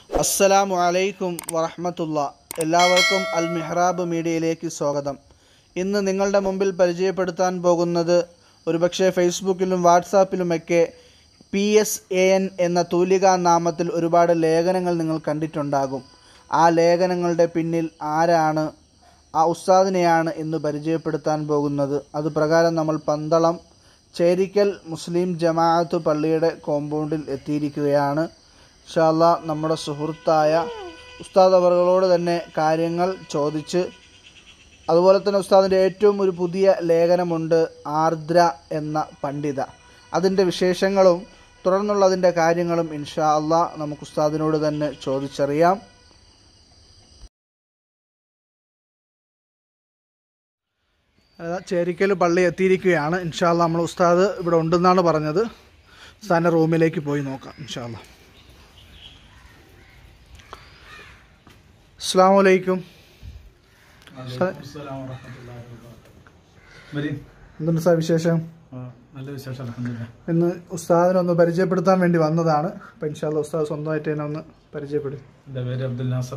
അസ്സലാമു അലൈക്കും വറഹമത്തുള്ള എല്ലാവർക്കും അൽ മിഹ്റാബ് മീഡിയയിലേക്ക് സ്വാഗതം ഇന്ന് നിങ്ങളുടെ മുമ്പിൽ പരിചയപ്പെടുത്താൻ പോകുന്നത് ഒരുപക്ഷെ ഫേസ്ബുക്കിലും വാട്സാപ്പിലുമൊക്കെ പി എസ് എ എൻ എന്ന തൂലികാ നാമത്തിൽ ഒരുപാട് ലേഖനങ്ങൾ നിങ്ങൾ കണ്ടിട്ടുണ്ടാകും ആ ലേഖനങ്ങളുടെ പിന്നിൽ ആരാണ് ആ ഉസ്താദിനെയാണ് ഇന്ന് പരിചയപ്പെടുത്താൻ പോകുന്നത് അത് പ്രകാരം നമ്മൾ പന്തളം ചേരിക്കൽ മുസ്ലിം ജമാഅത്ത് പള്ളിയുടെ കോമ്പൗണ്ടിൽ എത്തിയിരിക്കുകയാണ് ഇൻഷാല്ല നമ്മുടെ സുഹൃത്തായ ഉസ്താദ് അവറുകളോട് തന്നെ കാര്യങ്ങൾ ചോദിച്ച് അതുപോലെ തന്നെ ഉസ്താദിൻ്റെ ഏറ്റവും ഒരു പുതിയ ലേഖനമുണ്ട് ആർദ്ര എന്ന പണ്ഡിത അതിൻ്റെ വിശേഷങ്ങളും തുടർന്നുള്ള അതിൻ്റെ കാര്യങ്ങളും ഇൻഷാ അള്ളാ നമുക്ക് ഉസ്താദിനോട് തന്നെ ചോദിച്ചറിയാം അതാ ചേരിക്കൽ പള്ളി എത്തിയിരിക്കുകയാണ് ഇൻഷാല്ല നമ്മൾ ഉസ്താദ് ഇവിടെ ഉണ്ടെന്നാണ് പറഞ്ഞത് ഉസ്താദിൻ്റെ റൂമിലേക്ക് പോയി നോക്കാം ഇൻഷാല്ല അസ്സാം വലൈക്കും വരീം. എന്തുണ്ട് സാർ വിശേഷം ആ, നല്ല വിശേഷം അൽഹംദുലില്ലാ. ഇന്ന് ഉസ്താദിനെ ഒന്ന് പരിചയപ്പെടുത്താൻ വേണ്ടി വന്നതാണ് അപ്പം ഇൻഷാല്ല ഉസ്താദ് സ്വന്തമായിട്ട് തന്നെ ഒന്ന് പരിചയപ്പെടും എൻ്റെ പേര് അബ്ദുൽ നാസർ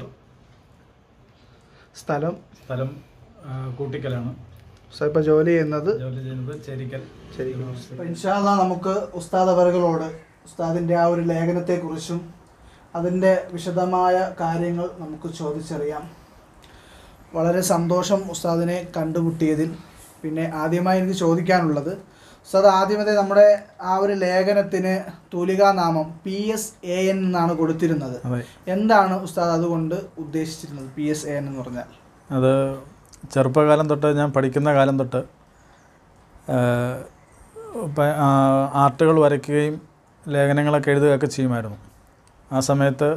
സ്ഥലം സ്ഥലം ആ, കൂട്ടിക്കലാണ് ഉസ്താദ് ഇപ്പോൾ ജോലി ചെയ്യുന്നത് ജോലി ചെയ്യുന്നത് ചേരിക്കൽ ശരി അപ്പം ഇൻഷാല്ല നമുക്ക് ഉസ്താദ് അവറുകളോട് ഉസ്താദിൻ്റെ ആ ഒരു ലേഖനത്തെക്കുറിച്ചും അതിൻ്റെ വിശദമായ കാര്യങ്ങൾ നമുക്ക് ചോദിച്ചറിയാം വളരെ സന്തോഷം ഉസ്താദിനെ കണ്ടുമുട്ടിയതിൽ പിന്നെ ആദ്യമായി എനിക്ക് ചോദിക്കാനുള്ളത് ഉസ്താദ് ആദ്യമേ നമ്മുടെ ആ ഒരു ലേഖനത്തിന് തൂലികാ നാമം പി എസ് എ എൻ എന്നാണ് കൊടുത്തിരുന്നത് അതെ എന്താണ് ഉസ്താദ് അതുകൊണ്ട് ഉദ്ദേശിച്ചിരുന്നത് പി എസ് എ എൻ എന്ന് പറഞ്ഞാൽ അത് ചെറുപ്പകാലം തൊട്ട് ഞാൻ പഠിക്കുന്ന കാലം തൊട്ട് ആ, പ- ആ, ആർട്ടുകൾ വരയ്ക്കുകയും ലേഖനങ്ങളൊക്കെ എഴുതുകയൊക്കെ ചെയ്യുമായിരുന്നു ആ സമയത്ത്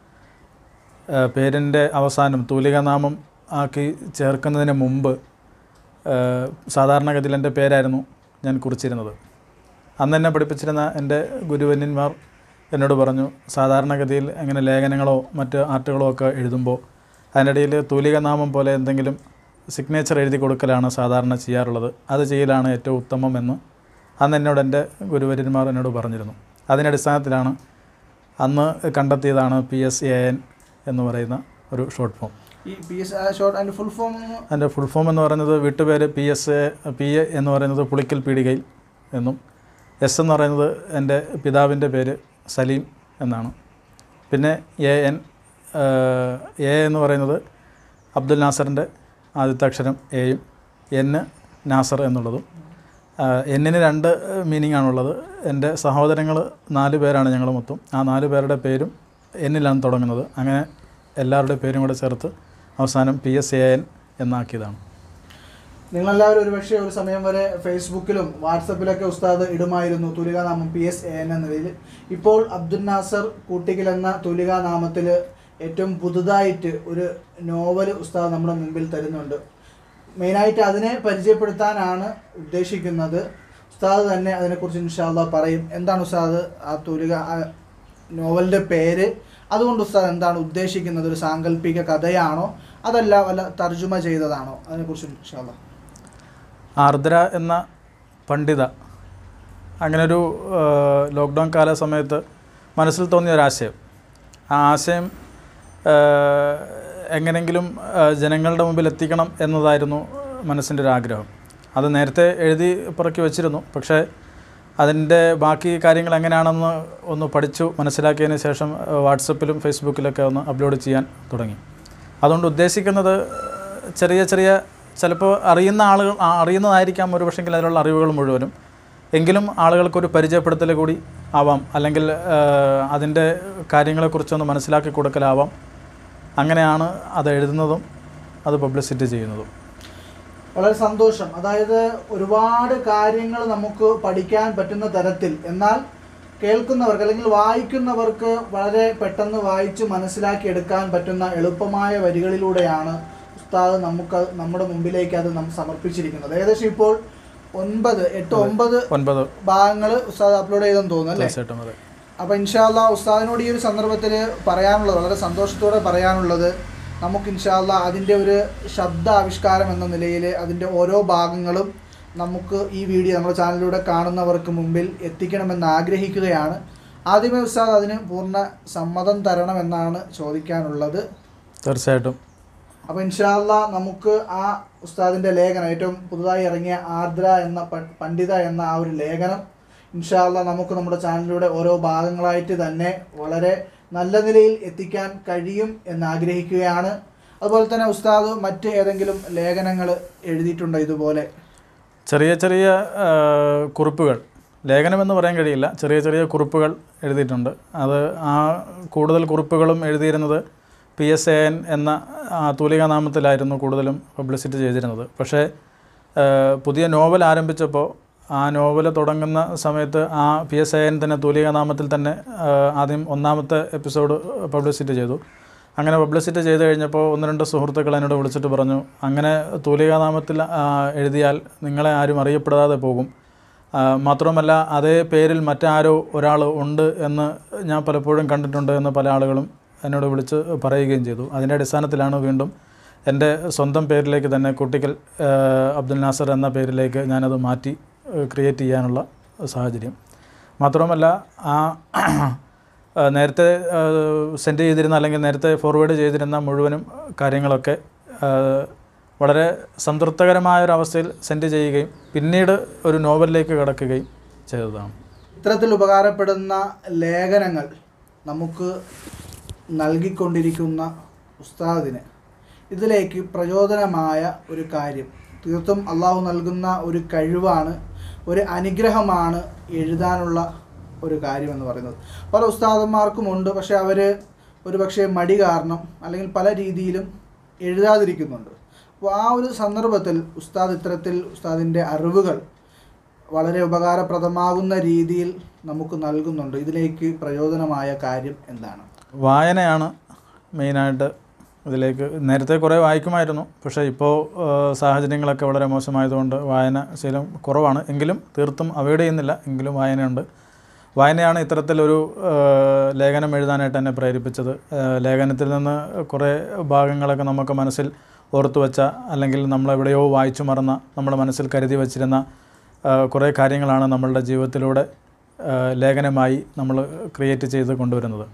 ആ, പേരിൻ്റെ അവസാനം തൂലികാനാമം ആക്കി ചേർക്കുന്നതിന് മുമ്പ് ആ, സാധാരണഗതിയിൽ എൻ്റെ പേരായിരുന്നു ഞാൻ കുറിച്ചിരുന്നത് അന്ന് എന്നെ പഠിപ്പിച്ചിരുന്ന എൻ്റെ ഗുരുവന്യന്മാർ എന്നോട് പറഞ്ഞു സാധാരണഗതിയിൽ അങ്ങനെ ലേഖനങ്ങളോ മറ്റ് ആർട്ടുകളോ ഒക്കെ എഴുതുമ്പോൾ അതിനിടയിൽ തൂലികനാമം പോലെ എന്തെങ്കിലും സിഗ്നേച്ചർ എഴുതി കൊടുക്കലാണ് സാധാരണ ചെയ്യാറുള്ളത് അത് ചെയ്യലാണ് ഏറ്റവും ഉത്തമം എന്ന് അന്ന് എന്നോട് എൻ്റെ ഗുരുവര്യന്മാർ എന്നോട് പറഞ്ഞിരുന്നു അതിൻ്റെ അടിസ്ഥാനത്തിലാണ് അന്ന് കണ്ടെത്തിയതാണ് പി എസ് എ എൻ എന്ന് പറയുന്ന ഒരു ഷോർട്ട് ഫോം ഈ പി എസ് ഷോർട്ട് അതിൻ്റെ ഫുൾ ഫോം അതിൻ്റെ ഫുൾ ഫോം എന്ന് പറയുന്നത് വീട്ടുപേര് P S A P A എന്ന് പറയുന്നത് പുളിക്കൽ പീടികയിൽ എന്നും എസ് എന്ന് പറയുന്നത് എൻ്റെ പിതാവിൻ്റെ പേര് സലീം എന്നാണ് പിന്നെ എ എൻ എ എന്ന് പറയുന്നത് അബ്ദുൽ നാസറിൻ്റെ ആദ്യത്തെ അക്ഷരം എയും എൻ നാസർ എന്നുള്ളതും എന്നിന് രണ്ട് മീനിങ് ആണുള്ളത് എൻ്റെ സഹോദരങ്ങൾ നാല് പേരാണ് ഞങ്ങൾ മൊത്തം ആ നാല് പേരുടെ പേരും എന്നിലാണ് തുടങ്ങുന്നത് അങ്ങനെ എല്ലാവരുടെ പേരും കൂടെ ചേർത്ത് അവസാനം പി എസ് എ എൻ എന്നാക്കിയതാണ് നിങ്ങളെല്ലാവരും ഒരുപക്ഷെ ഒരു സമയം വരെ ഫേസ്ബുക്കിലും വാട്സപ്പിലൊക്കെ ഉസ്താദ് ഇടുമായിരുന്നു തുലികാനാമം പി എസ് എ എൻ എന്ന നിലയിൽ ഇപ്പോൾ അബ്ദുൽ നാസർ കൂട്ടിക്കൽ എന്ന തുലികാനാമത്തിൽ ഏറ്റവും പുതുതായിട്ട് ഒരു നോവൽ ഉസ്താദ് നമ്മുടെ മുമ്പിൽ തരുന്നുണ്ട് മെയിനായിട്ട് അതിനെ പരിചയപ്പെടുത്താനാണ് ഉദ്ദേശിക്കുന്നത് ഉസ്താദ് തന്നെ അതിനെക്കുറിച്ച് ഇൻഷാല്ല പറയും എന്താണ് ഉസ്താദ് ആ തുലിക ആ നോവലിൻ്റെ പേര് അതുകൊണ്ട് ഉസ്താദ് എന്താണ് ഉദ്ദേശിക്കുന്നത് ഒരു സാങ്കല്പിക കഥയാണോ അതല്ല വല്ല തർജുമ ചെയ്തതാണോ അതിനെക്കുറിച്ച് ഇൻഷാല്ല ആർദ്ര എന്ന പണ്ഡിത അങ്ങനൊരു ലോക്ക്ഡൗൺ കാല സമയത്ത് മനസ്സിൽ തോന്നിയ ഒരാശയം ആ ആശയം ആ, എങ്ങനെങ്കിലും ആ, ജനങ്ങളുടെ മുമ്പിൽ എത്തിക്കണം എന്നതായിരുന്നു മനസ്സിൻ്റെ ഒരു ആഗ്രഹം അത് നേരത്തെ എഴുതി പുറക്കി വച്ചിരുന്നു പക്ഷേ അതിൻ്റെ ബാക്കി കാര്യങ്ങൾ എങ്ങനെയാണെന്ന് ഒന്ന് പഠിച്ചു മനസ്സിലാക്കിയതിന് ശേഷം ആ, വാട്സപ്പിലും ഫേസ്ബുക്കിലൊക്കെ ഒന്ന് അപ്ലോഡ് ചെയ്യാൻ തുടങ്ങി അതുകൊണ്ട് ഉദ്ദേശിക്കുന്നത് ചെറിയ ചെറിയ ചിലപ്പോൾ അറിയുന്ന ആളുകൾ ആ, അറിയുന്നതായിരിക്കാം ഒരു പക്ഷെങ്കിൽ അതിലുള്ള അറിവുകൾ മുഴുവനും എങ്കിലും ആളുകൾക്കൊരു പരിചയപ്പെടുത്തൽ കൂടി ആവാം അല്ലെങ്കിൽ ആ, അതിൻ്റെ കാര്യങ്ങളെക്കുറിച്ചൊന്ന് മനസ്സിലാക്കി കൊടുക്കലാവാം അങ്ങനെയാണ് അത് എഴുതുന്നതും അത് പബ്ലിസിറ്റി ചെയ്യുന്നതും വളരെ സന്തോഷം അതായത് ഒരുപാട് കാര്യങ്ങൾ നമുക്ക് പഠിക്കാൻ പറ്റുന്ന തരത്തിൽ എന്നാൽ കേൾക്കുന്നവർക്ക് അല്ലെങ്കിൽ വായിക്കുന്നവർക്ക് വളരെ പെട്ടെന്ന് വായിച്ച് മനസ്സിലാക്കി എടുക്കാൻ പറ്റുന്ന എളുപ്പമായ വരികളിലൂടെയാണ് ഉസ്താദ് നമുക്ക് നമ്മുടെ മുമ്പിലേക്ക് അത് നാം സമർപ്പിച്ചിരിക്കുന്നത് ഏകദേശം ഇപ്പോൾ ഒൻപത് എട്ട് ഒമ്പത് ഒൻപത് ഭാഗങ്ങൾ ഉസ്താദ് അപ്ലോഡ് ചെയ്തെന്ന് തോന്നുന്നു അല്ലേ തീർച്ചയായിട്ടും അതെ അപ്പോൾ ഇൻഷാല്ല ഉസ്താദിനോട് ഈ ഒരു സന്ദർഭത്തിൽ പറയാനുള്ളത് വളരെ സന്തോഷത്തോടെ പറയാനുള്ളത് നമുക്ക് ഇൻഷാല്ല അതിൻ്റെ ഒരു ശബ്ദ ആവിഷ്കാരം എന്ന നിലയിൽ അതിൻ്റെ ഓരോ ഭാഗങ്ങളും നമുക്ക് ഈ വീഡിയോ നമ്മുടെ ചാനലിലൂടെ കാണുന്നവർക്ക് മുമ്പിൽ എത്തിക്കണമെന്ന് ആഗ്രഹിക്കുകയാണ് ആദ്യമേ ഉസ്താദ് അതിന് പൂർണ്ണ സമ്മതം തരണമെന്നാണ് ചോദിക്കാനുള്ളത് തീർച്ചയായിട്ടും അപ്പോൾ ഇൻഷാല്ല നമുക്ക് ആ ഉസ്താദിൻ്റെ ലേഖനം ഏറ്റവും പുതുതായി ഇറങ്ങിയ ആർദ്ര എന്ന പ- പണ്ഡിത എന്ന ആ ഒരു ലേഖനം ഇൻഷാല്ല നമുക്ക് നമ്മുടെ ചാനലിലൂടെ ഓരോ ഭാഗങ്ങളായിട്ട് തന്നെ വളരെ നല്ല നിലയിൽ എത്തിക്കാൻ കഴിയും എന്ന് ആഗ്രഹിക്കുകയാണ് അതുപോലെ തന്നെ ഉസ്താദ് മറ്റ് ഏതെങ്കിലും ലേഖനങ്ങൾ എഴുതിയിട്ടുണ്ടോ ഇതുപോലെ ചെറിയ ചെറിയ ആ, കുറിപ്പുകൾ ലേഖനമെന്ന് പറയാൻ കഴിയില്ല ചെറിയ ചെറിയ കുറിപ്പുകൾ എഴുതിയിട്ടുണ്ട് അത് ആ കൂടുതൽ കുറിപ്പുകളും എഴുതിയിരുന്നത് പി എസ് എ എൻ എന്ന ആ, തൂലികാനാമത്തിലായിരുന്നു കൂടുതലും പബ്ലിസിറ്റി ചെയ്തിരുന്നത് പക്ഷേ ആ, പുതിയ നോവൽ ആരംഭിച്ചപ്പോൾ ആ നോവൽ തുടങ്ങുന്ന സമയത്ത് ആ പി എസ് എ എൻ തന്നെ തൂലികാനാമത്തിൽ തന്നെ ആ, ആദ്യം ഒന്നാമത്തെ എപ്പിസോഡ് പബ്ലിസിറ്റി ചെയ്തു അങ്ങനെ പബ്ലിസിറ്റി ചെയ്ത് കഴിഞ്ഞപ്പോൾ ഒന്ന് രണ്ട് സുഹൃത്തുക്കൾ എന്നോട് വിളിച്ചിട്ട് പറഞ്ഞു അങ്ങനെ തൂലികാനാമത്തിൽ ആ, എഴുതിയാൽ നിങ്ങളെ ആരും അറിയപ്പെടാതെ പോകും ആ, മാത്രമല്ല അതേ പേരിൽ മറ്റാരോ ഒരാൾ ഉണ്ട് എന്ന് ഞാൻ പലപ്പോഴും കണ്ടിട്ടുണ്ട് എന്ന് പല ആളുകളും എന്നോട് വിളിച്ച് പറയുകയും ചെയ്തു അതിൻ്റെ അടിസ്ഥാനത്തിലാണ് വീണ്ടും എൻ്റെ സ്വന്തം പേരിലേക്ക് തന്നെ കുട്ടിക്കൽ ആ, അബ്ദുൽ നാസർ എന്ന പേരിലേക്ക് ഞാനത് മാറ്റി ക്രിയേറ്റ് ചെയ്യാനുള്ള സാഹചര്യം മാത്രമല്ല ആ ആ, നേരത്തെ സെൻഡ് ചെയ്തിരുന്ന അല്ലെങ്കിൽ നേരത്തെ ഫോർവേഡ് ചെയ്തിരുന്ന മുഴുവനും കാര്യങ്ങളൊക്കെ ആ, വളരെ സംതൃപ്തകരമായ ഒരു അവസ്ഥയിൽ സെൻഡ് ചെയ്യുകയും പിന്നീട് ഒരു നോവലിലേക്ക് കടക്കുകയും ചെയ്തതാണ് ഇത്തരത്തിൽ ഉപകാരപ്പെടുന്ന ലേഖനങ്ങൾ നമുക്ക് നൽകിക്കൊണ്ടിരിക്കുന്ന ഉസ്താദിന് ഇതിലേക്ക് പ്രചോദനമായ ഒരു കാര്യം തീർത്തും അള്ളാഹു നൽകുന്ന ഒരു കഴിവാണ് ഒരു അനുഗ്രഹമാണ് എഴുതാനുള്ള ഒരു കാര്യം എന്ന് പറയുന്നത് പല ഉസ്താദന്മാർക്കും ഉണ്ട് പക്ഷെ അവർ ഒരു പക്ഷേ മടി കാരണം അല്ലെങ്കിൽ പല രീതിയിലും എഴുതാതിരിക്കുന്നുണ്ട് അപ്പോൾ ആ ഒരു സന്ദർഭത്തിൽ ഉസ്താദ് ഇത്തരത്തിൽ ഉസ്താദിൻ്റെ അറിവുകൾ വളരെ ഉപകാരപ്രദമാകുന്ന രീതിയിൽ നമുക്ക് നൽകുന്നുണ്ട് ഇതിലേക്ക് പ്രയോജനമായ കാര്യം എന്താണ് വായനയാണ് മെയിനായിട്ട് ഇതിലേക്ക് നേരത്തെ കുറേ വായിക്കുമായിരുന്നു പക്ഷേ ഇപ്പോൾ ആ, സാഹചര്യങ്ങളൊക്കെ വളരെ മോശമായതുകൊണ്ട് വായന ശീലം കുറവാണ് എങ്കിലും തീർത്തും അവോയ്ഡ് ചെയ്യുന്നില്ല എങ്കിലും വായനയുണ്ട് വായനയാണ് ഇത്തരത്തിലൊരു ആ, ലേഖനം എഴുതാനായിട്ട് എന്നെ പ്രേരിപ്പിച്ചത് ആ, ലേഖനത്തിൽ നിന്ന് കുറേ ഭാഗങ്ങളൊക്കെ നമുക്ക് മനസ്സിൽ ഓർത്തു വെച്ച അല്ലെങ്കിൽ നമ്മളെവിടെയോ വായിച്ചു മറന്ന നമ്മുടെ മനസ്സിൽ കരുതി വച്ചിരുന്ന ആ, കുറേ കാര്യങ്ങളാണ് നമ്മളുടെ ജീവിതത്തിലൂടെ ആ, ലേഖനമായി നമ്മൾ ക്രിയേറ്റ് ചെയ്ത് കൊണ്ടുവരുന്നത്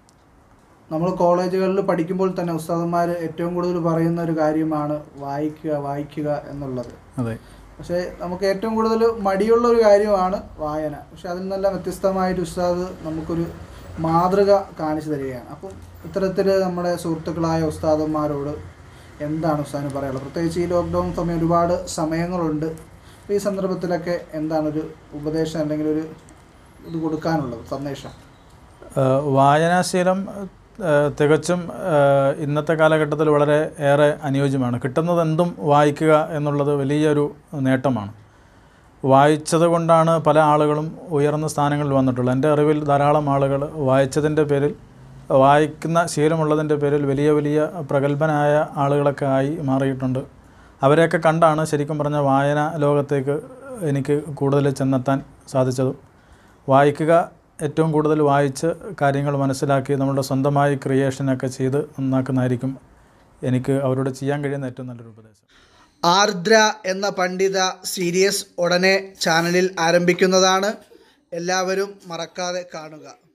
നമ്മൾ കോളേജുകളിൽ പഠിക്കുമ്പോൾ തന്നെ ഉസ്താദന്മാർ ഏറ്റവും കൂടുതൽ പറയുന്ന ഒരു കാര്യമാണ് വായിക്കുക വായിക്കുക എന്നുള്ളത് അതെ പക്ഷേ നമുക്ക് ഏറ്റവും കൂടുതൽ മടിയുള്ള ഒരു കാര്യമാണ് വായന പക്ഷെ അതിൽ നിന്നെല്ലാം വ്യത്യസ്തമായിട്ട് ഉസ്താദ് നമുക്കൊരു മാതൃക കാണിച്ചു തരികയാണ് അപ്പം ഇത്തരത്തിൽ നമ്മുടെ സുഹൃത്തുക്കളായ ഉസ്താദന്മാരോട് എന്താണ് ഉസ്താദിന് പറയാനുള്ളത് പ്രത്യേകിച്ച് ഈ ലോക്ക്ഡൗൺ സമയം ഒരുപാട് സമയങ്ങളുണ്ട് അപ്പോൾ ഈ സന്ദർഭത്തിലൊക്കെ എന്താണ് ഒരു ഉപദേശം അല്ലെങ്കിൽ ഒരു ഇത് കൊടുക്കാനുള്ളത് സന്ദേശം ഏഹ് വായനാശീലം ഏഹ് തികച്ചും ഏഹ് ഇന്നത്തെ കാലഘട്ടത്തിൽ വളരെ ഏറെ അനുയോജ്യമാണ് കിട്ടുന്നത് എന്തും വായിക്കുക എന്നുള്ളത് വലിയൊരു നേട്ടമാണ് വായിച്ചത് കൊണ്ടാണ് പല ആളുകളും ഉയർന്ന സ്ഥാനങ്ങളിൽ വന്നിട്ടുള്ളത് എൻ്റെ അറിവിൽ ധാരാളം ആളുകൾ വായിച്ചതിൻ്റെ പേരിൽ വായിക്കുന്ന ശീലമുള്ളതിൻ്റെ പേരിൽ വലിയ വലിയ പ്രഗത്ഭനായ ആളുകളൊക്കെ ആയി മാറിയിട്ടുണ്ട് അവരെയൊക്കെ കണ്ടാണ് ശരിക്കും പറഞ്ഞ വായന ലോകത്തേക്ക് എനിക്ക് കൂടുതൽ ചെന്നെത്താൻ സാധിച്ചതും വായിക്കുക ഏറ്റവും കൂടുതൽ വായിച്ച് കാര്യങ്ങൾ മനസ്സിലാക്കി നമ്മുടെ സ്വന്തമായി ക്രിയേഷനൊക്കെ ചെയ്ത് നന്നാക്കുന്നതായിരിക്കും എനിക്ക് അവരോട് ചെയ്യാൻ കഴിയുന്ന ഏറ്റവും നല്ലൊരു ഉപദേശം ആർദ്ര എന്ന പണ്ഡിത സീരീസ് ഉടനെ ചാനലിൽ ആരംഭിക്കുന്നതാണ് എല്ലാവരും മറക്കാതെ കാണുക